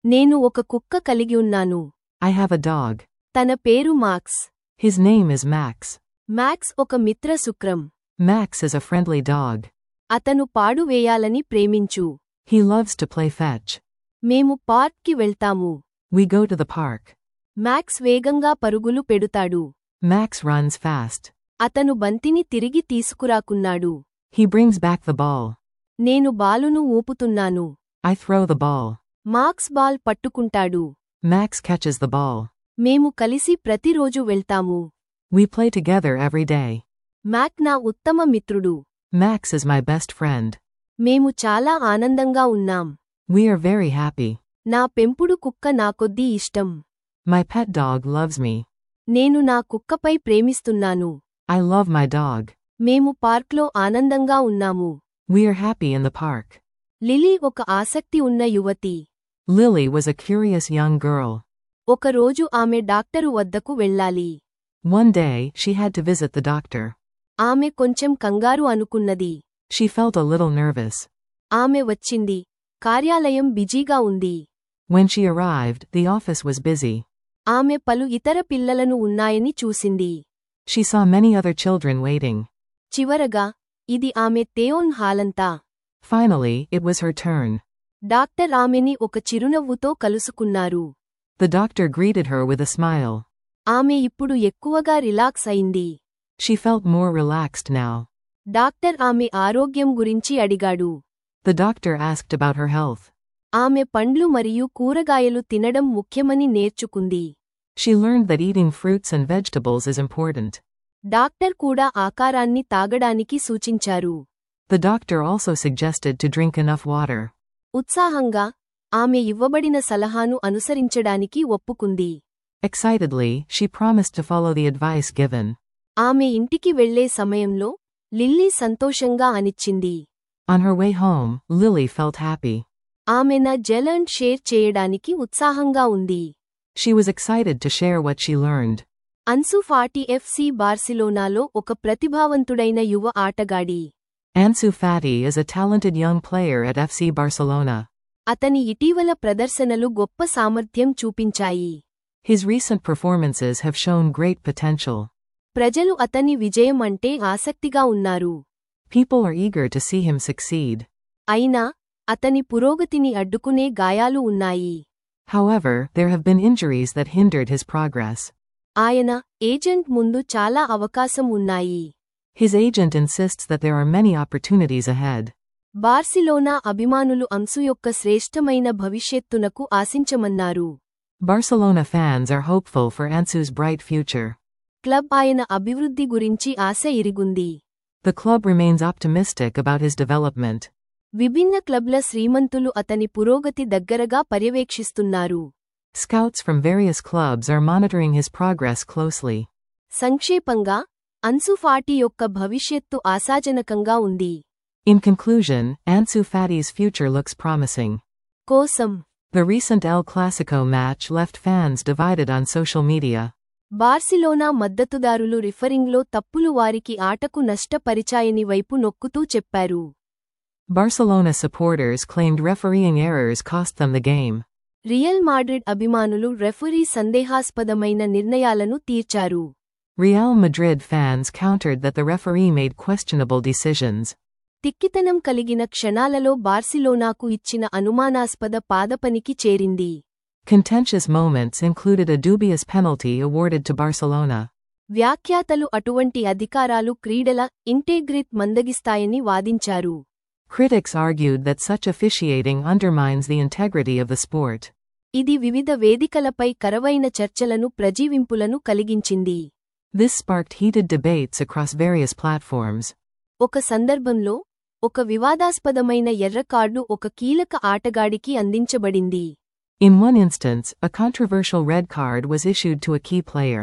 నేను ఒక కుక్క కలిగి ఉన్నాను I have a dog. తన పేరు Max His name is Max. Max ఒక మిత్ర శుక్రం Max is a friendly dog. అతను పాడు వేయాలని ప్రేమించు He loves to play fetch. మేము పార్క్కి వెళ్తాము We go to the park. Max వేగంగా పరుగులు పెడుతాడు Max runs fast. అతను బంతిని తిరిగి తీసుకురాకున్నాడు He brings back the ball. నేను బాలును ఊపుతున్నాను I throw the ball. Max ball పట్టుకుంటాడు Max catches the ball. మేము కలిసి ప్రతిరోజు వెళ్తాము We play together every day. Max నా ఉత్తమ మిత్రుడు Max is my best friend. మేము చాలా ఆనందంగా ఉన్నాం We are very happy. నా పెంపుడు కుక్క నాకొద్దీ ఇష్టం My pet dog loves me. నేను నా కుక్కపై ప్రేమిస్తున్నాను I love my dog. మేము పార్క్లో ఆనందంగా ఉన్నాము We are happy in the park. Lily ఒక ఆసక్తి ఉన్న యువతి Lily was a curious young girl. ఒకరోజు ఆమె డాక్టరు వద్దకు వెళ్ళాలి One day, she had to visit the doctor. ఆమె కొంచెం కంగారు అనుకున్నది She felt a little nervous. ఆమె వచ్చింది కార్యాలయం బిజీగా ఉంది When she arrived, the office was busy. ఆమె పలు ఇతర పిల్లలను ఉన్నాయని చూసింది She saw many other children waiting. చివరగా ఇది ఆమె తేయోన్ హాలంతా Finally, it was her turn. Doctor ఆమెని ఒక చిరునవ్వుతో కలుసుకున్నారు The doctor greeted her with a smile. ఆమె ఇప్పుడు ఎక్కువగా రిలాక్స్ అయింది She felt more relaxed now. Doctor ఆమె ఆరోగ్యం గురించి అడిగాడు The doctor asked about her health. ఆమె పండ్లు మరియు కూరగాయలు తినడం ముఖ్యమని నేర్చుకుంది She learned that eating fruits and vegetables is important. Doctor కూడా ఆకారాన్ని తాగడానికి సూచించారు The doctor also suggested to drink enough water. ఉత్సాహంగా ఆమె ఇవ్వబడిన సలహాను అనుసరించడానికి ఒప్పుకుంది Excitedly, she promised to follow the advice given. ఆమె ఇంటికి వెళ్లే సమయంలో లిల్లీ సంతోషంగా అనిచ్చింది On her way home, Lily felt happy. ఆమె నా జెలండ్ షేర్ చేయడానికి ఉత్సాహంగా ఉంది She was excited to share what she learned. Ansu Fati FC బార్సిలోనాలో ఒక ప్రతిభావంతుడైన యువ ఆటగాడి Ansu Fati is a talented young player at FC Barcelona. అతని ఇటీవల ప్రదర్శనలు గొప్ప సామర్థ్యం చూపించాయి His recent performances have shown great potential. ప్రజలు అతని విజయం అంటే ఆసక్తిగా ఉన్నారు People are eager to see him succeed. అయినా అతని పురోగతిని అడ్డుకునే గాయాలు ఉన్నాయి However, there have been injuries that hindered his progress. ఆయన ఏజెంట్ ముందు చాలా అవకాశం ఉన్నాయి His agent insists that there are many opportunities ahead. Barcelona అభిమానులు అంసు యొక్క శ్రేష్టమైన భవిష్యత్తునకు ఆశించమన్నారు Barcelona fans are hopeful for Ansu's bright future. క్లబ్ ఆయన అభివృద్ధి గురించి ఆశ ఇరిగుంది The club remains optimistic about his development. విభిన్న క్లబ్ల శ్రీమంతులు అతని పురోగతి దగ్గరగా పర్యవేక్షిస్తున్నారు Scouts from various clubs are monitoring his progress closely. సంక్షేపంగా అన్సు ఫాటి యొక్క భవిష్యత్తు ఆశాజనకంగా ఉంది In conclusion, Ansu Fati's future looks promising. కోసం The recent El Clasico match left fans divided on social media. Barcelona మద్దతుదారులు రిఫరింగ్లో తప్పులు వారికి ఆటకు నష్టపరిచాయని వైపు నొక్కుతూ చెప్పారు Barcelona supporters claimed refereeing errors cost them the game. Real Madrid అభిమానులు రెఫరీ సందేహాస్పదమైన నిర్ణయాలను తీర్చారు Real Madrid fans countered that the referee made questionable decisions. తిక్కితనం కలిగిన క్షణాలలో బార్సిలోనాకు ఇచ్చిన అనుమానాస్పద పాదపనికి చేరింది Contentious moments included a dubious penalty awarded to Barcelona. వ్యాఖ్యాతలు అటువంటి అధికారాలు క్రీడల ఇంటేగ్రిట్ మందగిస్తాయని వాదించారు Critics argued that such officiating undermines the integrity of the sport. ఇది వివిధ వేదికలపై కరవైన చర్చలను ప్రజీవింపులను కలిగించింది This sparked heated debates across various platforms. ఒక సందర్భంలో ఒక వివాదాస్పదమైన ఎర్ర కార్డు ఒక కీలక ఆటగాడికి అందించబడింది In one instance, a controversial red card was issued to a key player.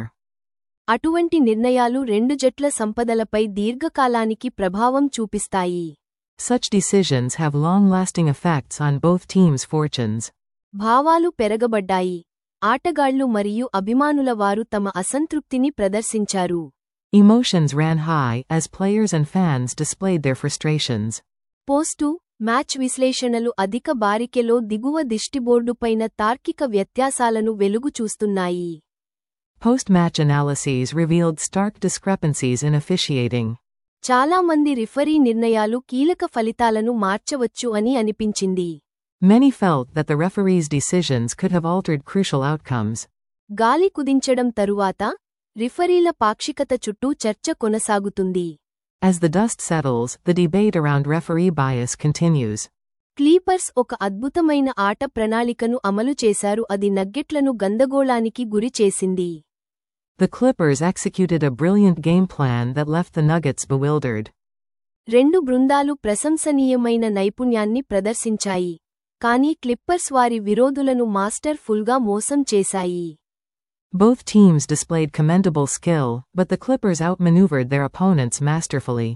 అటువంటి నిర్ణయాలు రెండు జట్ల సంపదలపై దీర్ఘకాలానికి ప్రభావం చూపిస్తాయి Such decisions have long lasting effects on both teams' fortunes. భావాలు పెరగబడ్డాయి ఆటగాళ్లు మరియు అభిమానుల వారు తమ అసంతృప్తిని ప్రదర్శించారు Emotions ran high as players and fans displayed their frustrations. Post match విశ్లేషణలు అధిక బారికెలో దిగువ దిష్టిబోర్డుపైన తార్కిక వ్యత్యాసాలను వెలుగు చూస్తున్నాయి Post-match analyses revealed stark discrepancies in officiating. చాలామంది రిఫరీ నిర్ణయాలు కీలక ఫలితాలను మార్చవచ్చు అని అనిపించింది Many felt that the referee's decisions could have altered crucial outcomes. గాలి కుదించడం తరువాత రిఫరీల పాక్షికత చుట్టూ చర్చ కొనసాగుతుంది As the dust settles, the debate around referee bias continues. క్లీపర్స్ ఒక అద్భుతమైన ఆట ప్రణాళికను అమలు చేశారు అది నగ్గెట్లను గందగోళానికి గురి చేసింది The Clippers executed a brilliant game plan that left the Nuggets bewildered. రెండు బృందాలు ప్రశంసనీయమైన నైపుణ్యాన్ని ప్రదర్శించాయి కానీ క్లిప్పర్స్ వారి విరోధులను మాస్టర్ ఫుల్గా మోసం చేశాయి Both teams displayed commendable skill, but the Clippers outmaneuvered their opponents masterfully.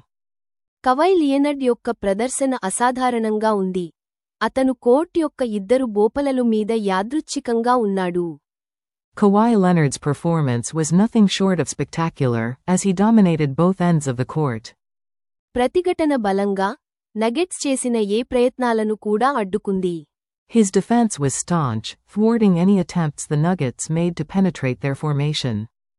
కవై లియనర్డ్ యొక్క ప్రదర్శన అసాధారణంగా ఉంది అతను కోర్ట్ యొక్క ఇద్దరు బోపలలు మీద యాదృచ్ఛికంగా ఉన్నాడు Kawhi Leonard's performance was nothing short of spectacular, as he dominated both ends of the court. ప్రతిఘటన బలంగా నగెట్స్ చేసిన ఏ ప్రయత్నాలను కూడా అడ్డుకుంది His defense was staunch, thwarting any attempts the Nuggets made to penetrate their formation.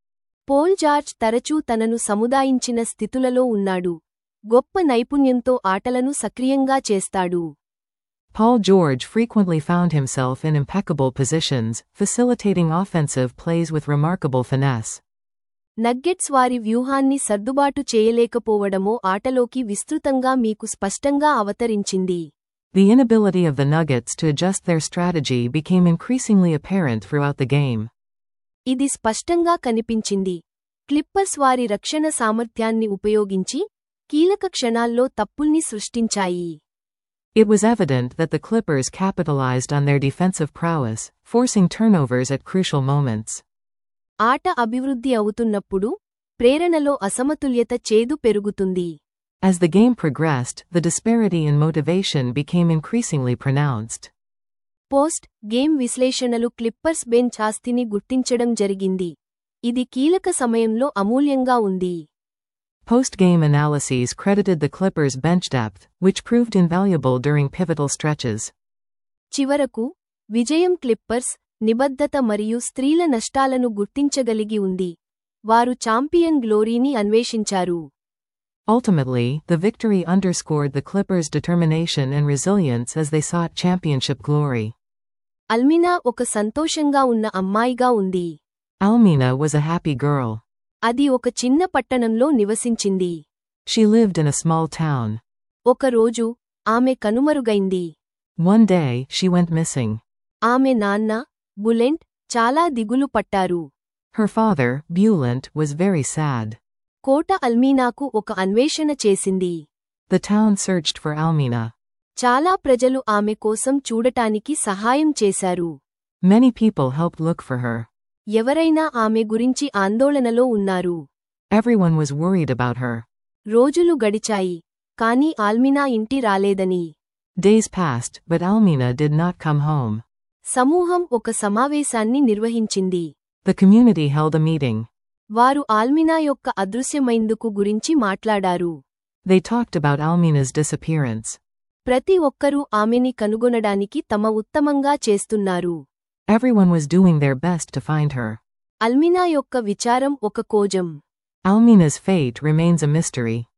Paul George తరచూ తనను సముదాయించిన స్థితులలో ఉన్నాడు గొప్ప నైపుణ్యంతో ఆటలను సక్రియంగా చేస్తాడు Paul George frequently found himself in impeccable positions, facilitating offensive plays with remarkable finesse. Nuggets వారి వ్యూహాన్ని సర్దుబాటు చేయలేకపోవడమో ఆటలోకి విస్తృతంగా మీకు స్పష్టంగా అవతరించింది The inability of the Nuggets to adjust their strategy became increasingly apparent throughout the game. ఇది స్పష్టంగా కనిపించింది క్లిప్పర్స్ వారి రక్షణ సామర్థ్యాన్ని ఉపయోగించి కీలక క్షణాల్లో తప్పుల్ని సృష్టించాయి It was evident that the Clippers capitalized on their defensive prowess, forcing turnovers at crucial moments. ఆట అభివృద్ధి అవుతున్నప్పుడు ప్రేరణలో అసమతుల్యత చేదు పెరుగుతుంది As the game progressed, the disparity in motivation became increasingly pronounced. Post game విశ్లేషణలు క్లిప్పర్స్ బెంచ్ ఆస్తిని గుర్తించడం జరిగింది ఇది కీలక సమయంలో అమూల్యంగా ఉంది Post-game analyses credited the Clippers' bench depth, which proved invaluable during pivotal stretches. చివరకు విజయం క్లిప్పర్స్ నిబద్ధత మరియు స్త్రీల నష్టాలను గుర్తించగలిగి ఉంది వారు చాంపియన్ గ్లోరీని అన్వేషించారు Ultimately, the victory underscored the Clippers' determination and resilience as they sought championship glory. అల్మినా ఒక సంతోషంగా ఉన్న అమ్మాయిగా ఉంది Almina was a happy girl. అది ఒక చిన్న పట్టణంలో నివసించింది She lived in a small town. ఒక రోజు ఆమె కనుమరుగైంది One day, she went missing. ఆమె నాన్న బులెంట్ చాలా దిగులు పట్టారు Her father, Bulant, was very sad. కోట అల్మీనాకు ఒక అన్వేషణ చేసింది The town searched for Almina. చాలా ప్రజలు ఆమె కోసం చూడటానికి సహాయం చేశారు Many people helped look for her. ఎవరైనా ఆమె గురించి ఆందోళనలో ఉన్నారు Everyone was worried about her. రోజులు గడిచాయి కాని ఆల్మినా ఇంటి రాలేదని Days passed, but Almina did not come home. సమూహం ఒక సమావేశాన్ని నిర్వహించింది The community held a meeting. వారు ఆల్మినా యొక్క అదృశ్యమైందుకు గురించి మాట్లాడారు They talked about Almina's disappearance. ప్రతి ఒక్కరూ ఆమెని కనుగొనడానికి తమ ఉత్తమంగా చేస్తున్నారు Everyone was doing their best to find her. అల్మినా యొక్క విచారం ఒక కోజం Almina's fate remains a mystery.